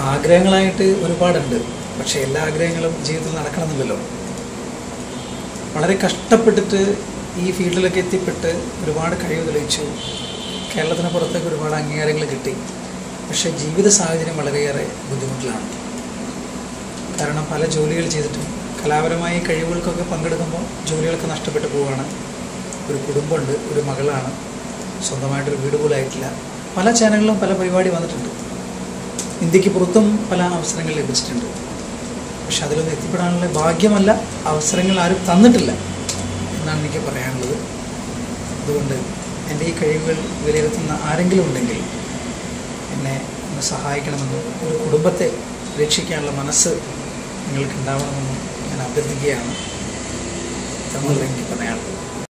ആഗ്രഹങ്ങളായിട്ട് ഒരുപാടുണ്ട് പക്ഷേ എല്ലാ ആഗ്രഹങ്ങളും ജീവിതത്തിൽ നടക്കണമെന്നില്ലല്ലോ വളരെ കഷ്ടപ്പെട്ടിട്ട് ഈ ഫീൽഡിലൊക്കെ എത്തിപ്പെട്ട് ഒരുപാട് കഴിവ് തെളിയിച്ചു കേരളത്തിന് പുറത്തേക്ക് ഒരുപാട് അംഗീകാരങ്ങൾ കിട്ടി പക്ഷേ ജീവിത സാഹചര്യം വളരെയേറെ ബുദ്ധിമുട്ടിലാണ് കാരണം പല ജോലികൾ ചെയ്തിട്ടും കലാപരമായ കഴിവുകൾക്കൊക്കെ പങ്കെടുക്കുമ്പോൾ ജോലികളൊക്കെ നഷ്ടപ്പെട്ടു പോവുകയാണ് ഒരു കുടുംബമുണ്ട് ഒരു മകളാണ് സ്വന്തമായിട്ടൊരു വീട് പോലും ആയിട്ടില്ല പല ചാനലിലും പല പരിപാടി വന്നിട്ടുണ്ട് ഇന്ത്യക്ക് പുറത്തും പല അവസരങ്ങൾ ലഭിച്ചിട്ടുണ്ട് പക്ഷെ അതിലൊന്നും എത്തിപ്പെടാനുള്ള ഭാഗ്യമല്ല അവസരങ്ങൾ ആരും തന്നിട്ടില്ല എന്നാണ് എനിക്ക് പറയാനുള്ളത് അതുകൊണ്ട് എൻ്റെ ഈ കഴിവുകൾ വിലയിരുത്തുന്ന ആരെങ്കിലും ഉണ്ടെങ്കിൽ എന്നെ ഒന്ന് സഹായിക്കണമെന്നും ഒരു കുടുംബത്തെ രക്ഷിക്കാനുള്ള മനസ്സ് നിങ്ങൾക്ക് ഉണ്ടാവണമെന്നും ഞാൻ അഭ്യർത്ഥിക്കുകയാണ് ഇതാണ് എനിക്ക് പറയാനുള്ളത്